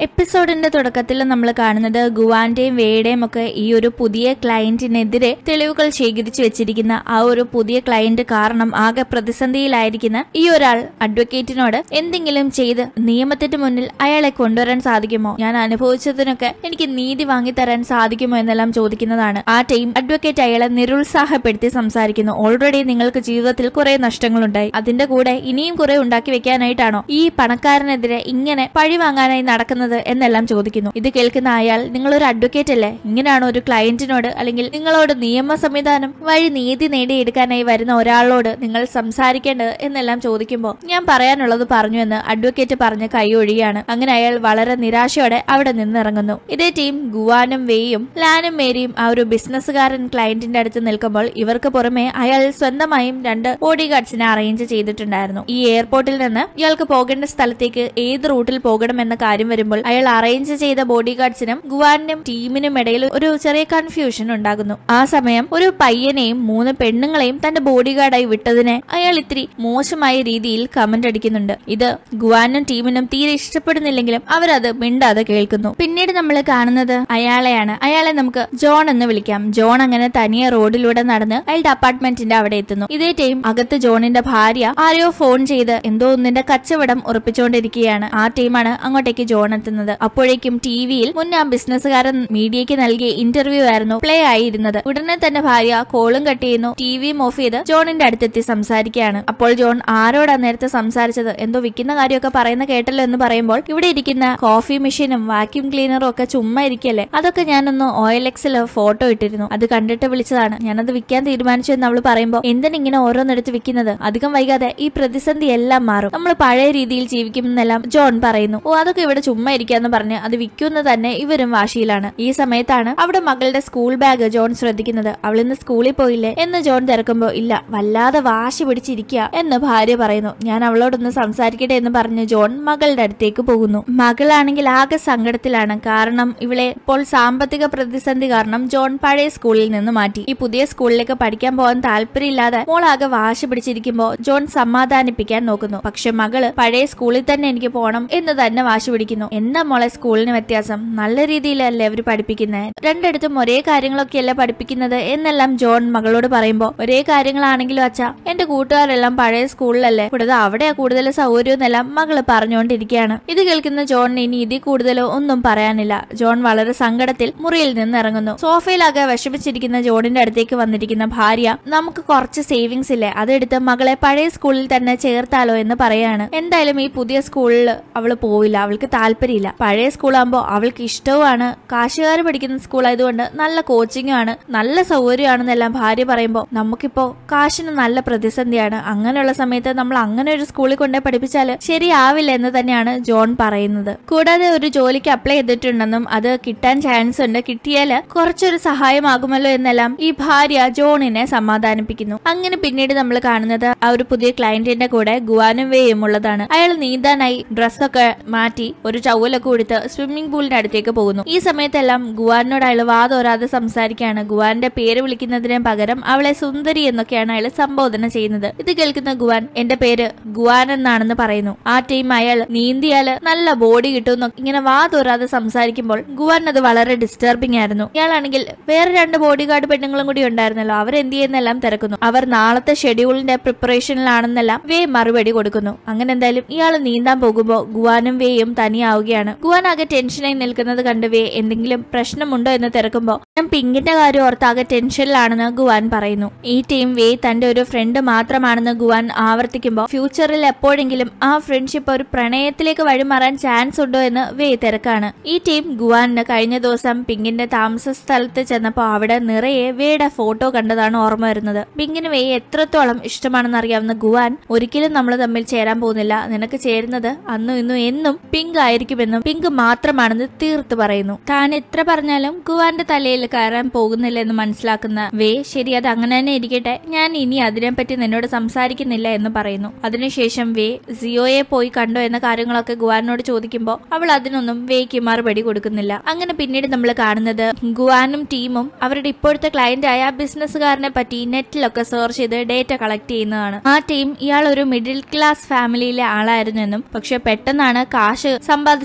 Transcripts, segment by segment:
എപ്പിസോഡിന്റെ തുടക്കത്തിൽ നമ്മൾ കാണുന്നത് ഗുവാന്റെയും വേയുടെയും ഒക്കെ ഈ ഒരു പുതിയ ക്ലയന്റിനെതിരെ തെളിവുകൾ ശേഖരിച്ചു വെച്ചിരിക്കുന്ന ആ ഒരു പുതിയ ക്ലയന്റ് കാരണം ആകെ പ്രതിസന്ധിയിലായിരിക്കുന്ന ഈ ഒരാൾ അഡ്വക്കേറ്റിനോട് എന്തെങ്കിലും ചെയ്ത് നിയമത്തിന്റെ മുന്നിൽ അയാളെ കൊണ്ടുവരാൻ സാധിക്കുമോ ഞാൻ അനുഭവിച്ചതിനൊക്കെ എനിക്ക് നീതി വാങ്ങിത്തരാൻ സാധിക്കുമോ എന്നെല്ലാം ചോദിക്കുന്നതാണ് ആ ടീം അഡ്വക്കേറ്റ് അയാളെ നിരുത്സാഹപ്പെടുത്തി സംസാരിക്കുന്നു ഓൾറെഡി നിങ്ങൾക്ക് ജീവിതത്തിൽ കുറെ നഷ്ടങ്ങളുണ്ടായി അതിന്റെ കൂടെ ഇനിയും കുറെ ഉണ്ടാക്കി വെക്കാനായിട്ടാണോ ഈ പണക്കാരനെതിരെ ഇങ്ങനെ പഴി വാങ്ങാനായി നടക്കുന്നത് എന്നെല്ലാം ചോദിക്കുന്നു ഇത് കേൾക്കുന്ന അയാൾ നിങ്ങളൊരു അഡ്വക്കേറ്റ് അല്ലേ ഇങ്ങനെയാണോ ഒരു ക്ലയന്റിനോട് അല്ലെങ്കിൽ നിങ്ങളോട് നിയമ സംവിധാനം വഴി നീതി നേടിയെടുക്കാനായി വരുന്ന ഒരാളോട് നിങ്ങൾ സംസാരിക്കേണ്ടത് എന്നെല്ലാം ചോദിക്കുമ്പോൾ ഞാൻ പറയാനുള്ളത് പറഞ്ഞു എന്ന് അഡ്വക്കേറ്റ് പറഞ്ഞ് കൈ ഒഴിയാണ് അങ്ങനെ അയാൾ വളരെ നിരാശയോടെ അവിടെ നിന്നിറങ്ങുന്നു ഇതേ ടീം ഗുവാനും വേയും ലാനും മേരിയും ആ ഒരു ബിസിനസ്സുകാരൻ ക്ലയന്റിന്റെ അടുത്ത് നിൽക്കുമ്പോൾ ഇവർക്ക് പുറമെ അയാൾ സ്വന്തമായും രണ്ട് ബോഡി ഗാർഡ്സിനെ അറേഞ്ച് ചെയ്തിട്ടുണ്ടായിരുന്നു ഈ എയർപോർട്ടിൽ നിന്ന് ഇയാൾക്ക് പോകേണ്ട സ്ഥലത്തേക്ക് ഏത് റൂട്ടിൽ പോകണം എന്ന കാര്യം വരുമ്പോൾ അയാൾ അറേഞ്ച് ചെയ്ത ബോഡി ഗാർഡ്സിനും ഗുവാനും ടീമിനും ഇടയിൽ ഒരു ചെറിയ കൺഫ്യൂഷൻ ഉണ്ടാകുന്നു ആ സമയം ഒരു പയ്യനെയും മൂന്ന് പെണ്ണുങ്ങളെയും തന്റെ ബോഡി ഗാർഡായി വിട്ടതിനെ അയാൾ ഇത്തിരി മോശമായ രീതിയിൽ കമന്റ് അടിക്കുന്നുണ്ട് ഇത് ഗുവാനും ടീമിനും തീരെ ഇഷ്ടപ്പെടുന്നില്ലെങ്കിലും അവരത് മിണ്ടാതെ കേൾക്കുന്നു പിന്നീട് നമ്മൾ കാണുന്നത് അയാളെയാണ് അയാളെ നമുക്ക് ജോൺ എന്ന് വിളിക്കാം ജോൺ അങ്ങനെ തനിയെ റോഡിലൂടെ നടന്ന് അയാളുടെ അപ്പാർട്ട്മെന്റിന്റെ അവിടെ എത്തുന്നു ഇതേ ടൈം അകത്ത് ജോണിന്റെ ഭാര്യ ആരെയോ ഫോൺ ചെയ്ത് എന്തോ ഒന്നിന്റെ കച്ചവടം ഉറപ്പിച്ചുകൊണ്ടിരിക്കുകയാണ് ആ ടീമാണ് അങ്ങോട്ടേക്ക് ജോൺ എത്തുന്നത് അപ്പോഴേക്കും ടി വിയിൽ മുൻ ആ ബിസിനസ്സുകാരൻ മീഡിയയ്ക്ക് നൽകിയ ഇന്റർവ്യൂ ആയിരുന്നു പ്ലേ ആയിരുന്നത് ഉടനെ തന്നെ ഭാര്യ കോളും കട്ട് ചെയ്യുന്നു ടി വിയും ഓഫ് ചെയ്ത് ജോണിന്റെ അടുത്തെത്തി സംസാരിക്കുകയാണ് അപ്പോൾ ജോൺ ആരോടാ നേരത്തെ സംസാരിച്ചത് എന്തോ വിൽക്കുന്ന കാര്യമൊക്കെ പറയുന്ന കേട്ടല്ലോ എന്ന് പറയുമ്പോൾ ഇവിടെ ഇരിക്കുന്ന കോഫി മെഷീനും വാക്യൂം ക്ലീനറും ഒക്കെ ചുമ്മാ ഇരിക്കല്ലേ അതൊക്കെ ഞാനൊന്ന് ഓയിൽ എക്സിൽ ഫോട്ടോ ഇട്ടിരുന്നു അത് കണ്ടിട്ട് വിളിച്ചതാണ് ഞാനത് വിൽക്കാൻ തീരുമാനിച്ചു എന്ന് അവള് പറയുമ്പോൾ എന്തിനിങ്ങനെ ഓരോന്നെടുത്ത് വിൽക്കുന്നത് അധികം വൈകാതെ ഈ പ്രതിസന്ധി എല്ലാം മാറും നമ്മൾ പഴയ രീതിയിൽ ജീവിക്കുമെന്നെല്ലാം ജോൺ പറയുന്നു ഓ അതൊക്കെ ഇവിടെ ചുമ്മാ ഇരിക്കാന്ന് പറഞ്ഞ് അത് വിൽക്കുന്ന തന്നെ ഇവരും വാശിയിലാണ് ഈ സമയത്താണ് അവിടെ മകളുടെ സ്കൂൾ ബാഗ് ജോൺ ശ്രദ്ധിക്കുന്നത് അവൾ ഇന്ന് സ്കൂളിൽ പോയില്ലേ എന്ന് ജോൺ തിരക്കുമ്പോ ഇല്ല വല്ലാതെ വാശി പിടിച്ചിരിക്കുക എന്ന് ഭാര്യ പറയുന്നു ഞാൻ അവളോടൊന്ന് സംസാരിക്കട്ടെ എന്ന് പറഞ്ഞ് ജോൺ മകളുടെ അടുത്തേക്ക് പോകുന്നു മകളാണെങ്കിൽ ആകെ സങ്കടത്തിലാണ് കാരണം ഇവളെ ഇപ്പോൾ സാമ്പത്തിക പ്രതിസന്ധി കാരണം ജോൺ പഴയ സ്കൂളിൽ നിന്ന് മാറ്റി ഈ പുതിയ സ്കൂളിലേക്ക് പഠിക്കാൻ പോകാൻ താല്പര്യമില്ലാതെ മോൾ ആകെ വാശി പിടിച്ചിരിക്കുമ്പോൾ ജോൺ സമാധാനിപ്പിക്കാൻ നോക്കുന്നു പക്ഷെ മകള് പഴയ സ്കൂളിൽ തന്നെ എനിക്ക് പോകണം എന്ന് തന്നെ വാശി പിടിക്കുന്നു എന്താ മോളെ സ്കൂളിന് വ്യത്യാസം നല്ല രീതിയിലല്ലേ അവര് പഠിപ്പിക്കുന്നത് രണ്ടിടത്തും ഒരേ കാര്യങ്ങളൊക്കെയല്ലേ പഠിപ്പിക്കുന്നത് എന്നെല്ലാം ജോൺ മകളോട് പറയുമ്പോൾ ഒരേ കാര്യങ്ങളാണെങ്കിലും അച്ഛ എന്റെ കൂട്ടുകാരെല്ലാം പഴയ സ്കൂളിലല്ലേ കൂടാതെ അവിടെയാ കൂടുതൽ സൗകര്യം എന്നെല്ലാം മകള് പറഞ്ഞുകൊണ്ടിരിക്കുകയാണ് ഇത് കേൾക്കുന്ന ജോണിന് ഇനി ഇതിൽ കൂടുതലോ ഒന്നും പറയാനില്ല ജോൺ വളരെ സങ്കടത്തിൽ മുറിയിൽ നിന്ന് ഇറങ്ങുന്നു സോഫയിലാകെ വിഷമിച്ചിരിക്കുന്ന ജോണിന്റെ അടുത്തേക്ക് വന്നിരിക്കുന്ന ഭാര്യ നമുക്ക് കുറച്ച് സേവിങ്സ് ഇല്ലേ അതെടുത്ത് മകളെ പഴയ സ്കൂളിൽ തന്നെ ചേർത്താലോ എന്ന് പറയാണ് എന്തായാലും ഈ പുതിയ സ്കൂളിൽ അവള് പോവില്ല അവൾക്ക് താല്പര്യമില്ല പഴയ സ്കൂളാകുമ്പോൾ അവൾക്ക് ഇഷ്ടവുമാണ് കാശുകാർ പഠിക്കുന്ന സ്കൂൾ ആയതുകൊണ്ട് നല്ല കോച്ചിങ്ങും ആണ് നല്ല സൗകര്യമാണെന്നെല്ലാം ഭാര്യ പറയുമ്പോൾ നമുക്കിപ്പോ കാശിന് നല്ല പ്രതിസന്ധിയാണ് അങ്ങനെയുള്ള സമയത്ത് നമ്മൾ അങ്ങനെ ഒരു സ്കൂളിൽ കൊണ്ടേ പഠിപ്പിച്ചാൽ ശരിയാവില്ല എന്ന് തന്നെയാണ് ജോൺ പറയുന്നത് കൂടാതെ ഒരു ജോലിക്ക് അപ്ലൈ ചെയ്തിട്ടുണ്ടെന്നും അത് കിട്ടാൻ ചാൻസ് ഉണ്ട് കിട്ടിയാല് കുറച്ചൊരു സഹായമാകുമല്ലോ എന്നെല്ലാം ഈ ഭാര്യ ജോണിനെ സമാധാനിപ്പിക്കുന്നു അങ്ങനെ പിന്നീട് നമ്മൾ കാണുന്നത് ആ ഒരു പുതിയ ക്ലയന്റിന്റെ കൂടെ ഗുവാനും വേയും ഉള്ളതാണ് അയാൾ നീന്താനായി ഡ്രസ്സൊക്കെ മാറ്റി ഒരു ചൗവലൊക്കെ കൊടുത്ത് സ്വിമ്മിംഗ് പൂളിന്റെ അടുത്തേക്ക് പോകുന്നു ഈ സമയത്തെല്ലാം ഗുവാനോട് അയാൾ വാതോരാതെ സംസാരിക്കുകയാണ് ഗുവാന്റെ പേര് വിളിക്കുന്നതിന് പകരം അവളെ സുന്ദരി എന്നൊക്കെയാണ് അയാൾ സംബോധന ചെയ്യുന്നത് ഇത് കേൾക്കുന്ന ഗുവാൻ എന്റെ പേര് ഗുവാൻ എന്നാണെന്ന് പറയുന്നു ആ ടീം അയാൾ നീന്തിയാല് നല്ല ബോഡി കിട്ടും ഇങ്ങനെ വാതോരാതെ സംസാരിക്കുമ്പോൾ ഗുവാൻ അത് വളരെ ഡിസ്റ്റർബിംഗ് ആയിരുന്നു ഇയാളാണെങ്കിൽ വേറെ രണ്ട് ബോഡി ഗാർഡ് പെണ്ണുങ്ങളും കൂടി ഉണ്ടായിരുന്നല്ലോ അവരെന്ത് ചെയ്യുന്നെല്ലാം തിരക്കുന്നു അവർ നാളത്തെ ഷെഡ്യൂളിന്റെ പ്രിപ്പറേഷനിലാണെന്നെല്ലാം വേ മറുപടി കൊടുക്കുന്നു അങ്ങനെ എന്തായാലും ഇയാൾ നീന്താൻ പോകുമ്പോൾ ഗുവാനും വേയും തനിയാവുകയാണ് ഗുവാൻ ആകെ ടെൻഷനായി നിൽക്കുന്നത് കണ്ട് വേ എന്തെങ്കിലും പ്രശ്നമുണ്ടോ എന്ന് തിരക്കുമ്പോൾ ഞാൻ പിങ്കിന്റെ കാര്യം ഓർത്ത് ആകെ ടെൻഷനിലാണെന്ന് ഗുവാൻ പറയുന്നു ഈ ടീം വേ തന്റെ ഒരു ഫ്രണ്ട് മാത്രമാണെന്ന് ഗുവാൻ ആവർത്തിക്കുമ്പോൾ ഫ്യൂച്ചറിൽ എപ്പോഴെങ്കിലും ആ ഫ്രണ്ട്ഷിപ്പ് ഒരു പ്രണയത്തിലേക്ക് വഴിമാറാൻ ചാൻസ് ഉണ്ടോ എന്ന് വേ തിരക്കാണ് ഈ ടീം ഗുവാനിന് കഴിഞ്ഞ ദിവസം പിങ്കിന്റെ താമസ സ്ഥലത്ത് ചെന്നപ്പോൾ അവിടെ നിറയെ വേയുടെ ഫോട്ടോ കണ്ടതാണ് ഓർമ്മ വരുന്നത് പിങ്കിന് വേ എത്രത്തോളം ഇഷ്ടമാണെന്ന് അറിയാവുന്ന ഗുവാൻ ഒരിക്കലും നമ്മൾ തമ്മിൽ ചേരാൻ പോകുന്നില്ല നിനക്ക് ചേരുന്നത് അന്നും ഇന്നും എന്നും പിങ്ക് ആയിരിക്കുമെന്നും പിങ്ക് മാത്രമാണെന്ന് തീർത്ത് പറയുന്നു താൻ എത്ര പറഞ്ഞാലും ഗുവാന്റെ തലയിൽ കയറാൻ പോകുന്നില്ല എന്ന് മനസ്സിലാക്കുന്ന വേ ശരി അത് അങ്ങനെ തന്നെ ഇരിക്കട്ടെ ഞാൻ ഇനി അതിനെപ്പറ്റി നിന്നോട് സംസാരിക്കുന്നില്ല എന്ന് പറയുന്നു അതിനുശേഷം വേ സിയോയെ പോയി കണ്ടോ എന്ന കാര്യങ്ങളൊക്കെ ഗുവാനോട് ചോദിക്കുമ്പോൾ അവൾ അതിനൊന്നും വേക്ക് മറുപടി കൊടുക്കുന്നില്ല അങ്ങനെ പിന്നീട് നമ്മൾ കാണുന്നത് ഗുവാനും ടീമും അവരുടെ ഇപ്പോഴത്തെ ക്ലയന്റ് ആയ ബിസിനസ്സുകാരനെ പറ്റി നെറ്റിലൊക്കെ സെർച്ച് ചെയ്ത് ഡേറ്റ കളക്ട് ചെയ്യുന്നതാണ് ആ ടീം ഇയാൾ ഒരു മിഡിൽ ക്ലാസ് ഫാമിലിയിലെ ആളായിരുന്നു എന്നും പക്ഷെ പെട്ടെന്നാണ് കാശ് സമ്പാദിച്ച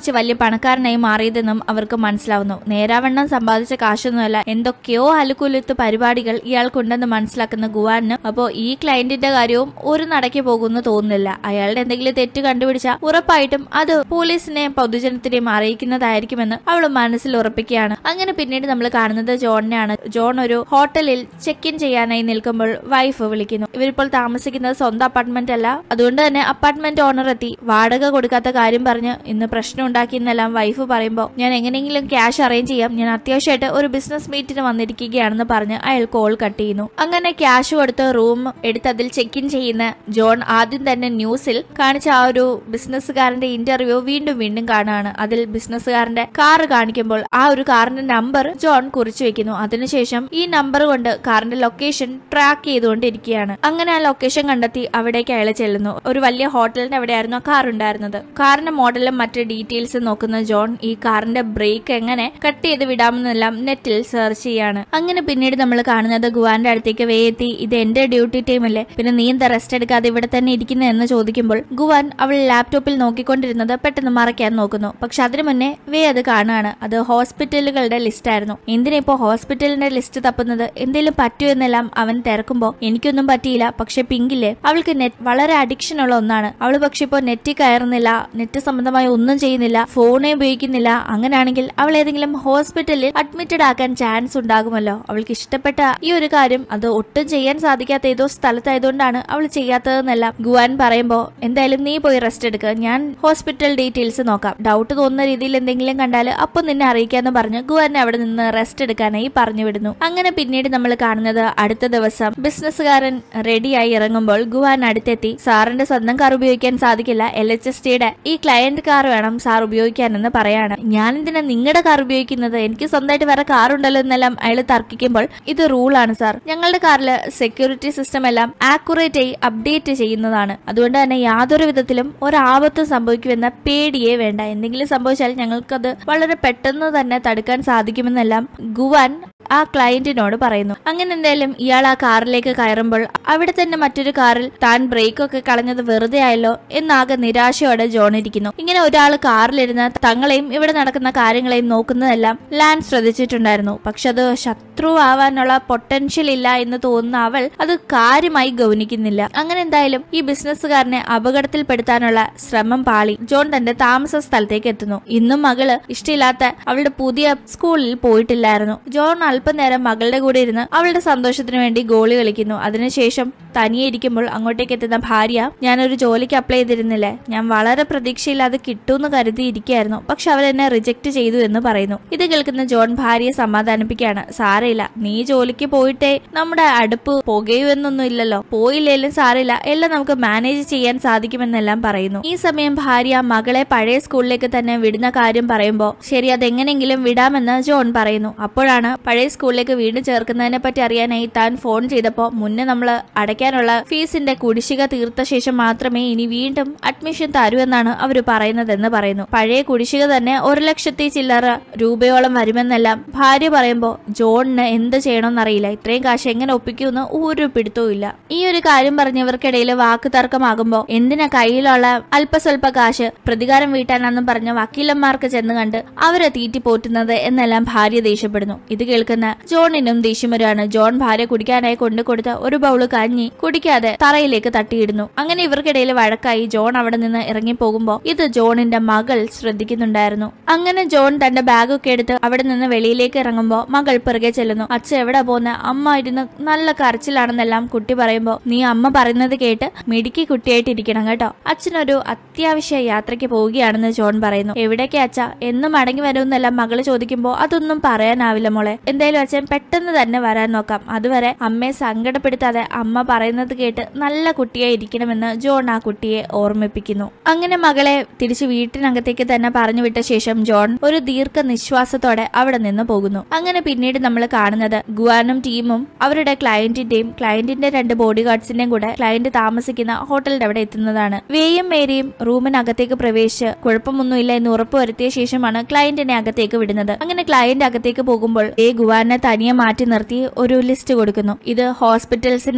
പഠിച്ച് വലിയ പണക്കാരനായി മാറിയതെന്നും അവർക്ക് മനസ്സിലാവുന്നു നേരാവണ്ണം സമ്പാദിച്ച കാശൊന്നുമല്ല എന്തൊക്കെയോ അലുക്കുലുത്ത് പരിപാടികൾ ഇയാൾക്കുണ്ടെന്ന് മനസ്സിലാക്കുന്ന ഗുവാനിന് അപ്പോ ഈ ക്ലയന്റിന്റെ കാര്യവും ഒരു നടക്കി പോകുമെന്ന് തോന്നുന്നില്ല അയാളുടെ എന്തെങ്കിലും തെറ്റ് കണ്ടുപിടിച്ചാൽ ഉറപ്പായിട്ടും അത് പോലീസിനെ പൊതുജനത്തിനെയും അറിയിക്കുന്നതായിരിക്കുമെന്ന് അവൾ മനസ്സിൽ ഉറപ്പിക്കുകയാണ് അങ്ങനെ പിന്നീട് നമ്മൾ കാണുന്നത് ജോണിനെയാണ് ജോൺ ഒരു ഹോട്ടലിൽ ചെക്ക് ഇൻ ചെയ്യാനായി നിൽക്കുമ്പോൾ വൈഫ് വിളിക്കുന്നു ഇവരിപ്പോൾ താമസിക്കുന്നത് സ്വന്തം അപ്പാർട്ട്മെന്റ് അല്ല അതുകൊണ്ട് തന്നെ അപ്പാർട്ട്മെന്റ് ഓണർ എത്തി വാടക കൊടുക്കാത്ത കാര്യം പറഞ്ഞ് ഇന്ന് പ്രശ്നം ഉണ്ടാക്കിയെന്നെല്ലാം വൈഫ് പറയുമ്പോൾ ഞാൻ എങ്ങനെയെങ്കിലും ക്യാഷ് അറേഞ്ച് ചെയ്യാം ഞാൻ അത്യാവശ്യമായിട്ട് ഒരു ബിസിനസ് മീറ്റിന് വന്നിരിക്കുകയാണെന്ന് പറഞ്ഞ് അയാൾ കോൾ കട്ട് ചെയ്യുന്നു അങ്ങനെ ക്യാഷ് കൊടുത്ത് റൂം എടുത്ത് അതിൽ ചെക്ക് ഇൻ ചെയ്യുന്ന ജോൺ ആദ്യം തന്നെ ന്യൂസിൽ കാണിച്ച ആ ഒരു ബിസിനസ്സുകാരന്റെ ഇന്റർവ്യൂ വീണ്ടും വീണ്ടും കാണുകയാണ് അതിൽ ബിസിനസ്സുകാരന്റെ കാർ കാണിക്കുമ്പോൾ ആ ഒരു കാറിന്റെ നമ്പർ ജോൺ കുറിച്ചു വെക്കുന്നു അതിനുശേഷം ഈ നമ്പർ കൊണ്ട് കാറിന്റെ ലൊക്കേഷൻ ട്രാക്ക് ചെയ്തുകൊണ്ടിരിക്കുകയാണ് അങ്ങനെ ആ ലൊക്കേഷൻ കണ്ടെത്തി അവിടേക്ക് അയാൾ ചെല്ലുന്നു ഒരു വലിയ ഹോട്ടലിന്റെ അവിടെയായിരുന്നു ആ കാർ ഉണ്ടായിരുന്നത് കാറിന്റെ മോഡലും മറ്റ് ഡീറ്റെയിൽസ് നോക്കുന്ന ജോൺ ഈ കാറിന്റെ ബ്രേക്ക് എങ്ങനെ കട്ട് ചെയ്ത് വിടാമെന്നെല്ലാം നെറ്റിൽ സെർച്ച് ചെയ്യാണ് അങ്ങനെ പിന്നീട് നമ്മൾ കാണുന്നത് ഗുവാന്റെ അടുത്തേക്ക് വേ എത്തി ഇത് എന്റെ ഡ്യൂട്ടി ടൈം അല്ലേ പിന്നെ നീ എന്താ റെസ്റ്റ് എടുക്കാതെ ഇവിടെ തന്നെ ഇരിക്കുന്ന എന്ന് ചോദിക്കുമ്പോൾ ഗുവാൻ അവൾ ലാപ്ടോപ്പിൽ നോക്കിക്കൊണ്ടിരുന്നത് പെട്ടെന്ന് മറയ്ക്കാൻ നോക്കുന്നു പക്ഷെ അതിനു മുന്നേ വേ അത് കാണുകയാണ് അത് ഹോസ്പിറ്റലുകളുടെ ലിസ്റ്റ് ആയിരുന്നു എന്തിനാ ഇപ്പോ ഹോസ്പിറ്റലിന്റെ ലിസ്റ്റ് തപ്പുന്നത് എന്തെങ്കിലും പറ്റുമോ എന്നെല്ലാം അവൻ തിരക്കുമ്പോ എനിക്കൊന്നും പറ്റിയില്ല പക്ഷെ പിങ്കില്ലേ അവൾക്ക് നെറ്റ് വളരെ അഡിക്ഷൻ ഉള്ള ഒന്നാണ് അവൾ പക്ഷെ ഇപ്പോ നെറ്റിൽ കയറുന്നില്ല നെറ്റ് സംബന്ധമായ ഒന്നും ചെയ്യുന്നില്ല ഫോണേ ഉപയോഗിക്കുന്നില്ല അങ്ങനെയാണെങ്കിൽ അവൾ ഏതെങ്കിലും ഹോസ്പിറ്റലിൽ അഡ്മിറ്റഡ് ആക്കാൻ ചാൻസ് ഉണ്ടാകുമല്ലോ അവൾക്ക് ഇഷ്ടപ്പെട്ട ഈ ഒരു കാര്യം അത് ഒട്ടും ചെയ്യാൻ സാധിക്കാത്ത ഏതോ സ്ഥലത്തായതുകൊണ്ടാണ് അവൾ ചെയ്യാത്തതെന്നെല്ലാം ഗുവാൻ പറയുമ്പോ എന്തായാലും നീ പോയി റെസ്റ്റ് എടുക്കുക ഞാൻ ഹോസ്പിറ്റൽ ഡീറ്റെയിൽസ് നോക്കാം ഡൗട്ട് തോന്നുന്ന രീതിയിൽ എന്തെങ്കിലും കണ്ടാൽ അപ്പൊ നിന്നെ അറിയിക്കാന്ന് പറഞ്ഞ് ഗുവാനെ അവിടെ നിന്ന് റെസ്റ്റ് എടുക്കാനായി പറഞ്ഞു വിടുന്നു അങ്ങനെ പിന്നീട് നമ്മൾ കാണുന്നത് അടുത്ത ദിവസം ബിസിനസ്സുകാരൻ റെഡിയായി ഇറങ്ങുമ്പോൾ ഗുവാൻ അടുത്തെത്തി സാറിന്റെ സ്വന്തം കാർ ഉപയോഗിക്കാൻ സാധിക്കില്ല എൽ എച്ച് എസ് ടിയുടെ ഈ ക്ലയന്റ് കാർ വേണം സാർ ഉപയോഗിക്കാനെന്ന് പറയാണ് ഞാൻ എന്തിനാ നിങ്ങളുടെ കാർ ഉപയോഗിക്കുന്നത് എനിക്ക് സ്വന്തമായിട്ട് വേറെ കാർ ഉണ്ടല്ലോ എന്നെല്ലാം അയാൾ തർക്കിക്കുമ്പോൾ ഇത് റൂളാണ് സാർ ഞങ്ങളുടെ കാറിൽ സെക്യൂരിറ്റി സിസ്റ്റം എല്ലാം ആക്യുറേറ്റ് ആയി അപ്ഡേറ്റ് ചെയ്യുന്നതാണ് അതുകൊണ്ട് തന്നെ യാതൊരു വിധത്തിലും ഒരാപത്തും സംഭവിക്കുമെന്ന പേടിയേ വേണ്ട എന്തെങ്കിലും സംഭവിച്ചാൽ ഞങ്ങൾക്കത് വളരെ പെട്ടെന്ന് തന്നെ തടുക്കാൻ സാധിക്കുമെന്നെല്ലാം ഗുവാൻ ആ ക്ലയന്റിനോട് പറയുന്നു അങ്ങനെ എന്തായാലും ഇയാൾ ആ കാറിലേക്ക് കയറുമ്പോൾ അവിടെ തന്നെ മറ്റൊരു കാറിൽ താൻ ബ്രേക്ക് ഒക്കെ കളഞ്ഞത് വെറുതെ ആയല്ലോ എന്നാകെ നിരാശയോടെ ജോൺ ഇരിക്കുന്നു ഇങ്ങനെ ഒരാൾ കാറിലിരുന്ന് തങ്ങളെയും ഇവിടെ നടക്കുന്ന കാര്യങ്ങളെയും നോക്കുന്നതെല്ലാം ലാൻഡ് ശ്രദ്ധിച്ചിട്ടുണ്ടായിരുന്നു പക്ഷെ അത് ശത്രു ആവാനുള്ള പൊട്ടൻഷ്യൽ ഇല്ല എന്ന് തോന്നുന്ന അവൾ അത് കാര്യമായി ഗൗനിക്കുന്നില്ല അങ്ങനെ എന്തായാലും ഈ ബിസിനസ്സുകാരനെ അപകടത്തിൽപ്പെടുത്താനുള്ള ശ്രമം പാളി ജോൺ തന്റെ താമസ സ്ഥലത്തേക്ക് എത്തുന്നു ഇന്നും മകള് ഇഷ്ടമില്ലാത്ത അവളുടെ പുതിയ സ്കൂളിൽ പോയിട്ടില്ലായിരുന്നു ജോൺ അല്പനേരം മകളുടെ കൂടെ ഇരുന്ന് അവളുടെ സന്തോഷത്തിന് വേണ്ടി ഗോളി കളിക്കുന്നു അതിനുശേഷം തനിയെ ഇരിക്കുമ്പോൾ അങ്ങോട്ടേക്ക് എത്തുന്ന ഭാര്യ ഞാനൊരു ജോലിക്ക് അപ്ലൈ ചെയ്തിരുന്നില്ലേ ഞാൻ വളരെ പ്രതീക്ഷയില്ലാതെ കിട്ടുമെന്ന് കരുതി ഇരിക്കുകയായിരുന്നു പക്ഷെ അവരെന്നെ റിജക്ട് ചെയ്തു എന്ന് പറയുന്നു ഇത് കേൾക്കുന്ന ജോൺ ഭാര്യയെ സമാധാനിപ്പിക്കുകയാണ് സാരയില്ല നീ ജോലിക്ക് പോയിട്ടേ നമ്മുടെ അടുപ്പ് പുകയൂ എന്നൊന്നും ഇല്ലല്ലോ പോയില്ലേലും സാരമില്ല എല്ലാം നമുക്ക് മാനേജ് ചെയ്യാൻ സാധിക്കുമെന്നെല്ലാം പറയുന്നു ഈ സമയം ഭാര്യ മകളെ പഴയ സ്കൂളിലേക്ക് തന്നെ വിടുന്ന കാര്യം പറയുമ്പോൾ ശരി അതെങ്ങനെങ്കിലും വിടാമെന്ന് ജോൺ പറയുന്നു അപ്പോഴാണ് പഴയ സ്കൂളിലേക്ക് വീണ്ടും ചേർക്കുന്നതിനെ പറ്റി അറിയാനായി താൻ ഫോൺ ചെയ്തപ്പോൾ മുന്നേ നമ്മൾ അടയ്ക്കാനുള്ള ഫീസിന്റെ കുടിശ്ശിക തീർത്ത ശേഷം മാത്രമേ ഇനി വീണ്ടും അഡ്മിഷൻ തരൂ എന്നാണ് അവർ പറയുന്നതെന്ന് പറയുന്നു പഴയ കുടിശ്ശിക തന്നെ ഒരു ലക്ഷത്തി ചില്ലറ രൂപയോളം വരുമെന്നെല്ലാം ഭാര്യ പറയുമ്പോൾ ജോണിന് എന്ത് ചെയ്യണമെന്നറിയില്ല ഇത്രയും കാശ് എങ്ങനെ ഒപ്പിക്കുമെന്ന് ഒരു പിടുത്തവും ഇല്ല ഈ ഒരു കാര്യം പറഞ്ഞവർക്കിടയിൽ വാക്ക് തർക്കമാകുമ്പോൾ എന്തിനാ കയ്യിലുള്ള അല്പസ്വല്പ കാശ് പ്രതികാരം വീട്ടാനെന്നും പറഞ്ഞ വക്കീലന്മാർക്ക് ചെന്ന് കണ്ട് അവരെ തീറ്റി പോറ്റുന്നത് എന്നെല്ലാം ഭാര്യ ദേഷ്യപ്പെടുന്നു ഇത് കേൾക്കുന്ന ജോണിനും ദേഷ്യം വരികയാണ് ജോൺ ഭാര്യ കുടിക്കാനായി കൊണ്ടു കൊടുത്ത ഒരു ബൗള് കഞ്ഞി കുടിക്കാതെ തറയിലേക്ക് തട്ടിയിടുന്നു അങ്ങനെ ഇവർക്കിടയിൽ വഴക്കായി ജോൺ അവിടെ നിന്ന് ഇറങ്ങി പോകുമ്പോ ഇത് ജോണിന്റെ മകൾ ശ്രദ്ധിക്കുന്നുണ്ടായിരുന്നു അങ്ങനെ ജോൺ തന്റെ ബാഗൊക്കെ എടുത്ത് അവിടെ നിന്ന് വെളിയിലേക്ക് ഇറങ്ങുമ്പോ മകൾ പിറകെ ചെല്ലുന്നു അച്ഛൻ എവിടെ പോകുന്ന അമ്മ ഇരുന്ന് നല്ല കരച്ചിലാണെന്നെല്ലാം കുട്ടി പറയുമ്പോ നീ അമ്മ പറയുന്നത് കേട്ട് മിടുക്കി കുട്ടിയായിട്ട് ഇരിക്കണം കേട്ടോ അച്ഛനൊരു അത്യാവശ്യ യാത്രയ്ക്ക് പോവുകയാണെന്ന് ജോൺ പറയുന്നു എവിടേക്കാ അച്ഛ എന്നും മടങ്ങി വരുമെന്നെല്ലാം മകള് ചോദിക്കുമ്പോ അതൊന്നും പറയാനാവില്ല മോളെ എന്തായാലും അച്ഛൻ പെട്ടെന്ന് തന്നെ വരാൻ നോക്കാം അതുവരെ അമ്മയെ സങ്കടപ്പെടുത്താതെ അമ്മ പറയുന്നത് കേട്ട് നല്ല കുട്ടിയായി ഇരിക്കണമെന്ന് ജോൺ ആ കുട്ടിയെ ഓർമ്മിപ്പിക്കുന്നു അങ്ങനെ മകളെ തിരിച്ച് വീട്ടിനകത്തേക്ക് തന്നെ പറഞ്ഞു വിട്ട ശേഷം ജോൺ ഒരു ദീർഘ നിശ്വാസത്തോടെ അവിടെ നിന്ന് പോകുന്നു അങ്ങനെ പിന്നീട് നമ്മൾ കാണുന്നത് ഗുവാനും ടീമും അവരുടെ ക്ലയന്റിന്റെയും ക്ലയന്റിന്റെ രണ്ട് ബോഡി ഗാർഡ്സിന്റെയും കൂടെ ക്ലയന്റ് താമസിക്കുന്ന ഹോട്ടലിന്റെ അവിടെ എത്തുന്നതാണ് വേയും മേരിയും റൂമിനകത്തേക്ക് പ്രവേശിച്ച് കുഴപ്പമൊന്നുമില്ല എന്ന് ഉറപ്പുവരുത്തിയ ശേഷമാണ് ക്ലയന്റിനെ അകത്തേക്ക് വിടുന്നത് അങ്ങനെ ക്ലയന്റ് അകത്തേക്ക് പോകുമ്പോൾ ഏ ഗുവാനെ തനിയെ മാറ്റി നിർത്തി ഒരു ലിസ്റ്റ് കൊടുക്കുന്നു ഇത് ഹോസ്പിറ്റൽസിന്റെ ലിസ്റ്റ്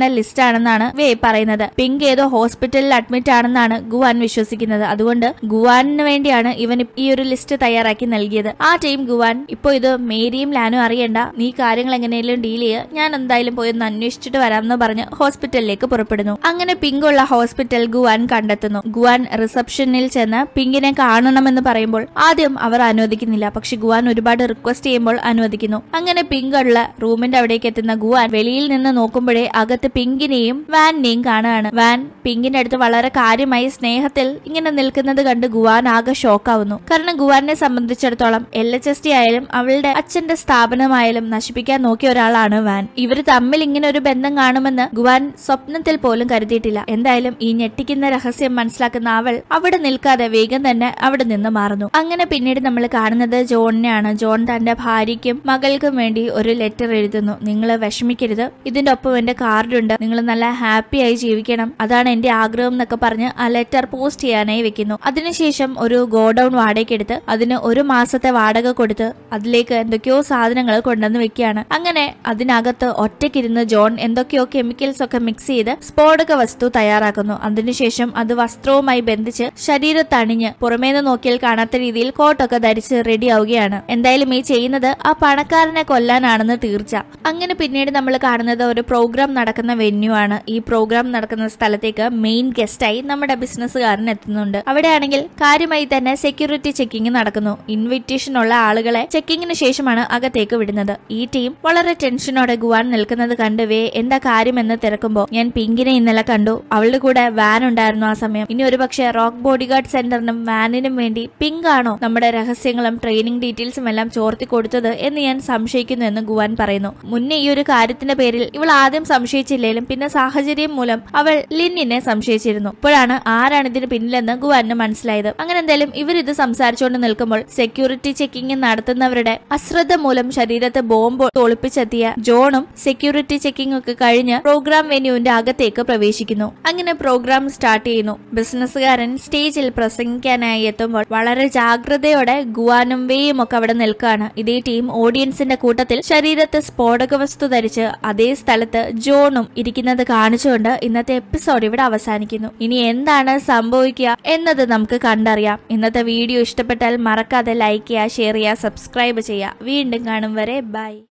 ആണെന്നാണ് വേ പറയുന്നത് പിങ്ക് ഏതോ ഹോസ്പിറ്റലിൽ അഡ്മിറ്റ് ആണെന്നാണ് ഗുവാൻ വിശ്വസിക്കുന്നത് അതുകൊണ്ട് ഗുവാനിന് വേണ്ടിയാണ് ഇവൻ ഈ ഒരു ലിസ്റ്റ് തയ്യാറാക്കി നൽകിയത് ആ ടീം ഗുവാൻ ഇപ്പൊ ഇത് മേരിയും ലാനും അറിയണ്ട നീ കാര്യങ്ങൾ എങ്ങനെയും ഡീൽ ചെയ്യുക ഞാൻ എന്തായാലും പോയി ഒന്ന് അന്വേഷിച്ചിട്ട് വരാമെന്ന് പറഞ്ഞ് ഹോസ്പിറ്റലിലേക്ക് പുറപ്പെടുന്നു അങ്ങനെ പിങ്ക് ഉള്ള ഹോസ്പിറ്റൽ ഗുവാൻ കണ്ടെത്തുന്നു ഗുവാൻ റിസപ്ഷനിൽ ചെന്ന് പിങ്കിനെ കാണണമെന്ന് പറയുമ്പോൾ ആദ്യം അവർ അനുവദിക്കുന്നില്ല പക്ഷെ ഗുവാൻ ഒരുപാട് റിക്വസ്റ്റ് ചെയ്യുമ്പോൾ അനുവദിക്കുന്നു അങ്ങനെ പിങ്ക് ഉള്ള റൂമിന്റെ അവിടേക്ക് എത്തുന്ന ഗുവാൻ വെളിയിൽ നിന്ന് നോക്കുമ്പോഴേ അകത്ത് പിങ്കിനെയും വാനിനെയും കാണുകയാണ് വാൻ പിങ്കിന്റെ അടുത്ത് വളരെ കാര്യമായി സ്നേഹത്തിൽ ഇങ്ങനെ നിൽക്കുന്നത് കണ്ട് ഗുവാൻ ആകെ ഷോക്കാവുന്നു കാരണം ഗുവാനെ സംബന്ധിച്ചിടത്തോളം എൽ എച്ച് എസ് ടി ആയാലും അവളുടെ അച്ഛന്റെ സ്ഥാപനമായാലും നശിപ്പിക്കാൻ നോക്കിയ ഒരാളാണ് വാൻ ഇവര് തമ്മിൽ ഇങ്ങനെ ഒരു ബന്ധം കാണുമെന്ന് ഗുവാൻ സ്വപ്നത്തിൽ പോലും കരുതിയിട്ടില്ല എന്തായാലും ഈ ഞെട്ടിക്കുന്ന രഹസ്യം മനസ്സിലാക്കുന്ന അവൾ അവിടെ നിൽക്കാതെ വേഗം തന്നെ അവിടെ നിന്ന് മാറുന്നു അങ്ങനെ പിന്നീട് നമ്മൾ കാണുന്നത് ജോണിനെയാണ് ജോൺ തന്റെ ഭാര്യയ്ക്കും മകൾക്കും വേണ്ടി ഒരു ലെറ്റർ എഴുതുന്നു നിങ്ങൾ വിഷമിക്കരുത് ഇതിന്റെ ഒപ്പം എന്റെ കാർഡുണ്ട് നിങ്ങൾ നല്ല ഹാപ്പി ആയി ജീവിക്കണം അതാണ് എന്റെ ആഗ്രഹം എന്നൊക്കെ പറഞ്ഞ് ആ ലെറ്റർ പോസ്റ്റ് ചെയ്യാനായി വെക്കുന്നു അതിനുശേഷം ഒരു ഗോഡൌൺ വാടകയ്ക്ക് എടുത്ത് അതിന് ഒരു മാസത്തെ വാടക കൊടുത്ത് അതിലേക്ക് എന്തൊക്കെയോ സാധനങ്ങൾ കൊണ്ടുവന്ന് വെക്കുകയാണ് അങ്ങനെ അതിനകത്ത് ഒറ്റയ്ക്കിരുന്ന് ജോൺ എന്തൊക്കെയോ കെമിക്കൽസ് ഒക്കെ മിക്സ് ചെയ്ത് സ്ഫോടക വസ്തു തയ്യാറാക്കുന്നു അതിനുശേഷം അത് വസ്ത്രവുമായി ബന്ധിച്ച് ശരീരത്തണിഞ്ഞ് പുറമേന്ന് നോക്കിയാൽ കാണാത്ത രീതിയിൽ കോട്ടൊക്കെ ധരിച്ച് റെഡി ആവുകയാണ് എന്തായാലും ഈ ചെയ്യുന്നത് ആ പണക്കാരനെ കൊല്ലാനാണെന്ന് തീർച്ച അങ്ങനെ പിന്നീട് നമ്മൾ കാണുന്നത് ഒരു പ്രോഗ്രാം നടക്കുന്ന വെന്യൂ ആണ് ഈ പ്രോഗ്രാം നടക്കുന്ന സ്ഥലത്തേക്ക് മെയിൻ ഗസ്റ്റായി നമ്മുടെ ബിസിനസ്സുകാരൻ എത്തുന്നുണ്ട് അവിടെയാണെങ്കിൽ കാര്യമായി തന്നെ സെക്യൂരിറ്റി ചെക്കിംഗ് നടക്കുന്നു ഇൻവിറ്റേഷൻ ഉള്ള ആളുകളെ ചെക്കിങ്ങിന് ശേഷമാണ് അകത്തേക്ക് വിടുന്നത് ഈ ടീം വളരെ ടെൻഷനോടെ ഗുവാൻ നിൽക്കുന്നത് കണ്ട് വേ എന്താ കാര്യമെന്ന് തിരക്കുമ്പോൾ ഞാൻ പിങ്കിനെ ഇന്നലെ കണ്ടു അവളുടെ കൂടെ വാൻ ഉണ്ടായിരുന്നു ആ സമയം ഇനി ഒരുപക്ഷെ റോക്ക് ബോഡിഗാർഡ് സെന്ററിനും വാനിനും വേണ്ടി പിങ്ക് ആണോ നമ്മുടെ രഹസ്യങ്ങളും ട്രെയിനിങ് ഡീറ്റെയിൽസും എല്ലാം ചോർത്തി കൊടുത്തത് എന്ന് ഞാൻ സംശയിക്കുന്നു എന്ന് ഗുവാൻ പറയുന്നു മുന്നേ ഈ ഒരു കാര്യത്തിന്റെ പേരിൽ ഇവൾ ആദ്യം സംശയിച്ചില്ലേലും പിന്നെ സാഹചര്യം മൂലം അവൾ ലിന്നിനെ സംശയിച്ചിരുന്നു ഇപ്പോഴാണ് ആരാണ് ഇതിന് പിന്നിലെന്ന് ഗുവാന് മനസ്സിലായത് അങ്ങനെ എന്തായാലും ഇവർ ഇത് സംസാരിച്ചുകൊണ്ട് നിൽക്കുമ്പോൾ സെക്യൂരിറ്റി ചെക്കിംഗ് നടത്തുന്നവരുടെ അശ്രദ്ധ മൂലം ശരീരത്തെ ബോംബ് ഒളിപ്പിച്ചെത്തിയ ജോണും സെക്യൂരിറ്റി ചെക്കിംഗ് ഒക്കെ കഴിഞ്ഞ് പ്രോഗ്രാം വെന്യൂവിന്റെ അകത്തേക്ക് പ്രവേശിക്കുന്നു അങ്ങനെ പ്രോഗ്രാം സ്റ്റാർട്ട് ചെയ്യുന്നു ബിസിനസ്സുകാരൻ സ്റ്റേജിൽ പ്രസംഗിക്കാനായി എത്തുമ്പോൾ വളരെ ജാഗ്രതയോടെ ഗുവാനും വേയും ഒക്കെ അവിടെ നിൽക്കുകയാണ് ഇതേ ടീം ഓഡിയൻസിന്റെ കൂട്ടത്തിൽ ശരീരത്ത് സ്ഫോടക വസ്തു ധരിച്ച് അതേ സ്ഥലത്ത് ജോണും ഇരിക്കുന്നത് കാണിച്ചുകൊണ്ട് ഇന്നത്തെ എപ്പിസോഡ് ഇവിടെ അവസാനിക്കുന്നു ഇനി എന്താണ് സംഭവിക്കുക എന്നത് നമുക്ക് കണ്ടറിയാം ഇന്നത്തെ വീഡിയോ ഇഷ്ടപ്പെട്ടാൽ മറക്കാതെ ലൈക്ക് ചെയ്യുക ഷെയർ ചെയ്യുക സബ്സ്ക്രൈബ് ചെയ്യുക വീണ്ടും കാണും വരെ ബൈ